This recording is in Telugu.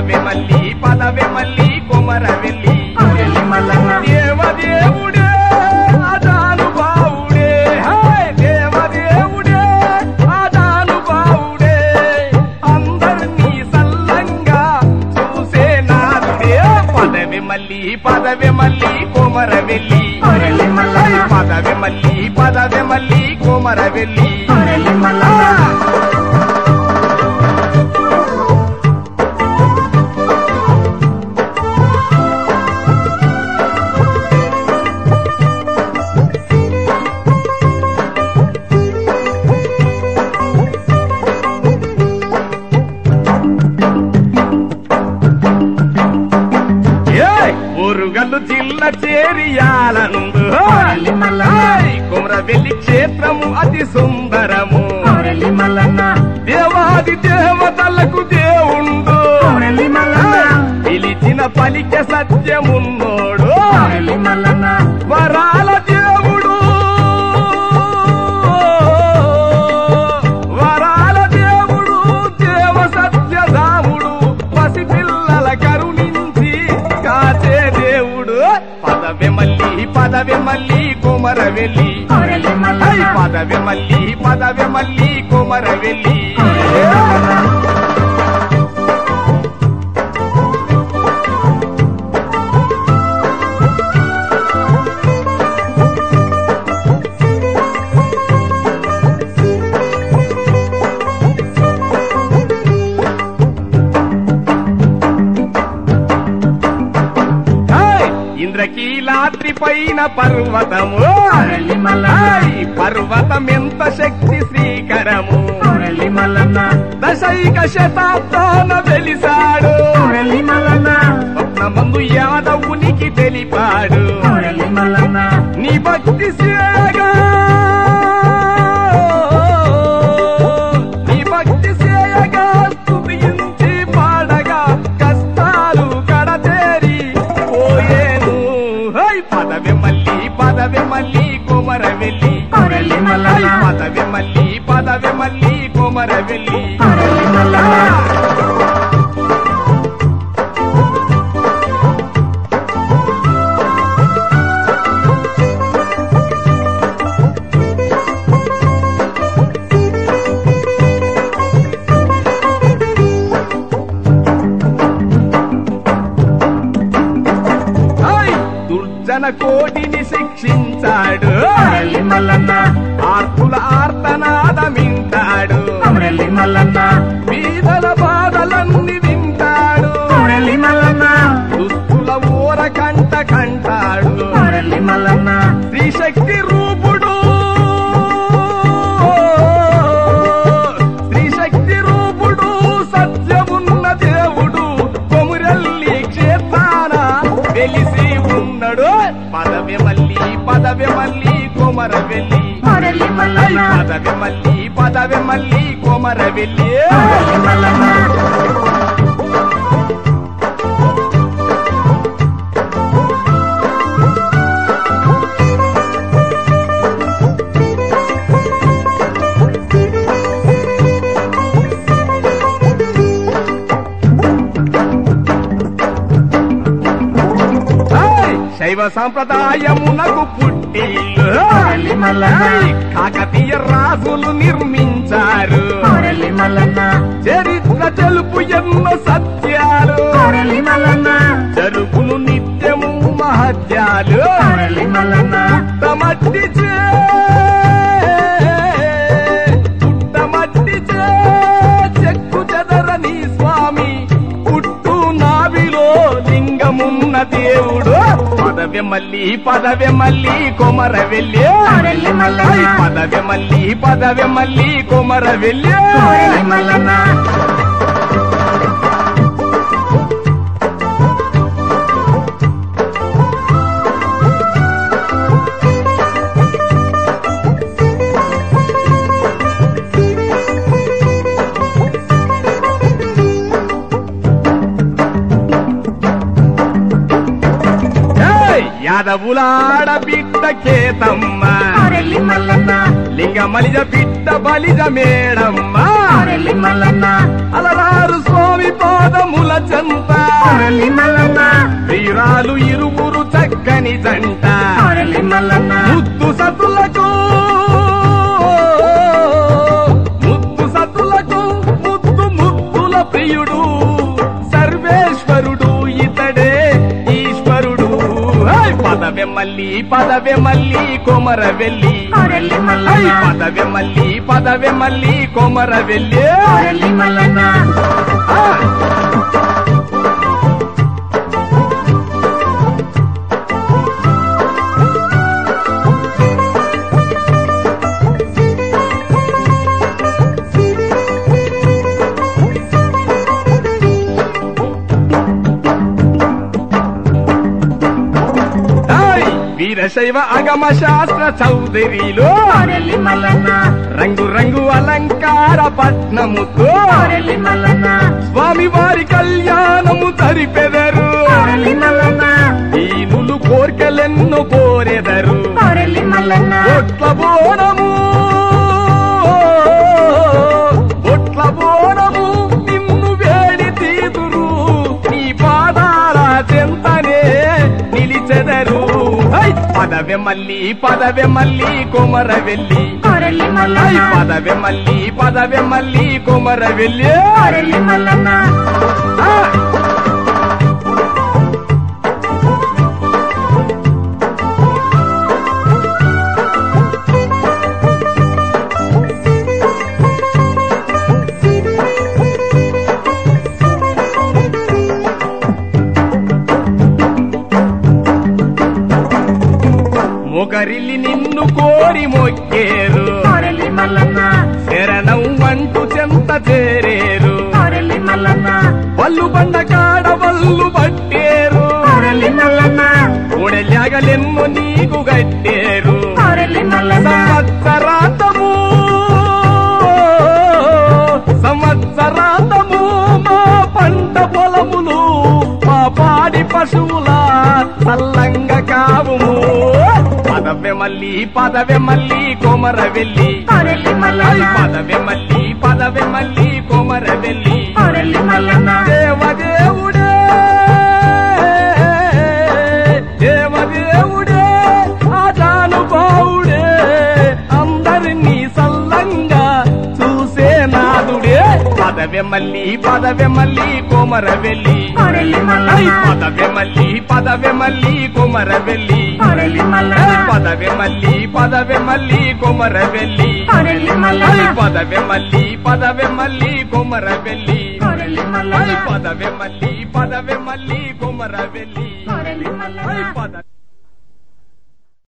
పదవి మల్లి పదవి మల్లి కొమర వెళ్ళి కొమరెల్లి మల్లన్న దేవదేవుడే అదానుభావుడే హాయ్ దేవదేవుడే అదానుభావుడే అందరినీ సల్లంగా చూసే నాదుడే పదవి మల్లి పదవి మల్లి కొమర వెళ్ళి కొమరెల్లి మల్లన్న పదవి మల్లి పదవి మల్లి కొమర వెళ్ళి కొమరెల్లి మల్లన్న ఏయ్! ఊరుగల్లు జిల్ల చేరియాలందు కొమరెల్లి మల్లన్న కుమర వెళ్ళి క్షేత్రము అతి సుందరము కొమరెల్లి మల్లన్న దేవాది దేవతలకు దేవుండు కొమరెల్లి మల్లన్న పిలిచిన పలిక సత్యమున్నోడు కొమరెల్లి మల్లన్న వరాల దేవుడు వరాల దేవుడు దేవ సత్యధాముడు పసిపిల్లల కరుణించి కాచే దేవుడు పదవి మల్లి పదవి మల్లి కుమర వెళ్ళి కొమరెల్లి ఐ మల్లన్న పదవి మల్లి పదవి మల్లి కుమర వెళ్ళి హాయ్! ఇంద్రకీలాద్రి పైన పర్వతము కొమరెల్లి మల్లన్న హాయ్! పర్వతం ఎంత శక్తి శ్రీకరము కొమరెల్లి మల్లన్న దశైక శతాబ్దాన వెలిసాడు కొమరెల్లి మల్లన్న స్వప్నమందు యాదవునికి తెలిపాడు కొమరెల్లి మల్లన్న నీ భక్తి సేయగా నీ భక్తి సేయగా స్తుతించి పాడగా కష్టాలు కడతేరి పోయేను హై పదవి మల్లి పదవి మల్లి కొమర వెళ్ళి కొమరెల్లి హై మల్లన్న పదవి మల్లి పదవి మల్లి కొమర వెళ్ళి కొమరెల్లి మల్లన్న హై దుర్జన కోటిని శిక్షించాడు కొమరెల్లి మల్లన్న ఆర్తుల ఆర్తనాదమింటాడు కొమరెల్లి మల్లన్న బీదల బాధలన్నీ వింటాడు కొమరెల్లి మల్లన్న దుస్తుల ఊర కంట కంటాడు కొమరెల్లి మల్లన్న శ్రీశక్తి రూపుడు శ్రీశక్తి రూపుడు సత్యమున్న దేవుడు కొమురెల్లి క్షేత్రాన వెలిసి ఉన్నాడు పదవి మల్లి పదవి మల్లి కొమర వెళ్ళి కొమరెల్లి ఐ మల్లన్న పదవి మల్లి పదవి మల్లి కొమర వెళ్ళి కొమరెల్లి మల్లన్న ఐ శైవ సంప్రదాయమునకు పుట్టిల్లు కొమరెల్లి మల్లన్న ఐ కాకతీయ రాజులు నిర్మించారు కొమరెల్లి మల్లన్న చరిత్ర తెలుపు ఎన్నో సత్యాలు కొమరెల్లి మల్లన్న జరుగును నిత్యము మహత్యాలు కొమరెల్లి మల్లన్న పుట్టమట్టి చే పుట్టమట్టి చే చెక్కు చెదరని స్వామి పుట్టు నావిలో లింగమున్న దేవుడు పదవి మల్లి పదవి మల్లి కొమర వెళ్ళి కొమరెల్లి మల్లన్న పదవి మల్లి పదవి మల్లి కొమర వెళ్ళి కొమరెల్లి మల్లన్న ఏయ్! యాదవులాడ బిడ్డ కేతమ్మ కొమరెల్లి మల్లన్న లింగమలిజ బిడ్డ బలిజ మేడమ్మ కొమరెల్లి మల్లన్న అలరారు స్వామి పాదముల చెంత కొరలి మల్లన్న వీరాలు ఇరువురు చక్కని జంట కొరలి మల్లన్న ముద్దు సతులకు ముద్దు సతులకు ముద్దు ముద్దుల ప్రియుడు సర్వేశ్వరుడు ఇతడే ఈశ్వరుడు హై! పదవే మల్లి పదవే మల్లి కొమర వెళ్ళి కొరలి హై! మల్లన్న పదవే మల్లి పదవే మల్లి కొమర వెళ్ళి కొరలి మల్లన్న ఆ! హై! వీరశైవ అగమ శాస్త్ర చౌదరిలో కొరలి మల్లన్న రంగు రంగు అలంకార పట్నముతో కొరలి మల్లన్న స్వామి వారి కళ్యాణము తరిపెదరు కొరలి మల్లన్న దీనులు కోర్కెలెన్నో కోరెదరు కొరలి మల్లన్న ఒట్ల బోనము ఒట్ల బోనము నిన్ను వేడి తీదురు నీ పాదాల చెంతనే నిలిచెదరు హై! పదవే మల్లి పదవే మల్లి కొమర వెళ్ళి కొరలి హై! మల్లన్న పదవే మల్లి పదవే మల్లి కొమర వెళ్ళి కొరలి మల్లన్న ఆ! మొగరిల్లి నిన్ను కోరి మొక్కేరు కొరలి మల్లన్న శరణం అంటూ చెంత చేరేరు కొరలి మల్లన్న వల్లు బండ కాడ వల్లు పట్టేరు కొరలి మల్లన్న ఉడెలగలెన్ను నీకు గట్టేరు కొరలి మల్లన్న సంవత్సరాంతము సంవత్సరాంతము మా పంట పొలములు మా పాడి పశువుల సల్లంగా కావుము పదవె మల్లి పదవె మల్లి కొమర వెళ్ళి కొరలి ఐ మల్లన్న పదవె మల్లి పదవె మల్లి కొమర వెళ్ళి కొరలి మల్లన్న దేవదేవుడే దేవదేవుడే ఆజానుభావుడే అందరినీ సల్లంగా చూసే నాదుడే పదవె మల్లి పదవె మల్లి కొమర వెళ్ళి కొరలి ఐ మల్లన్న పదవె మల్లి పదవె మల్లి కొమర వెళ్ళి కొరలి ఐ మల్లన్న పదవె మల్లి పదవె మల్లి కొమర వెళ్ళి కొరలి ఐ మల్లన్న పదవె మల్లి పదవె మల్లి కొమర వెళ్ళి కొరలి ఐ మల్లన్న పదవె మల్లి పదవె మల్లి కొమర వెళ్ళి కొరలి ఐ మల్లన్న పద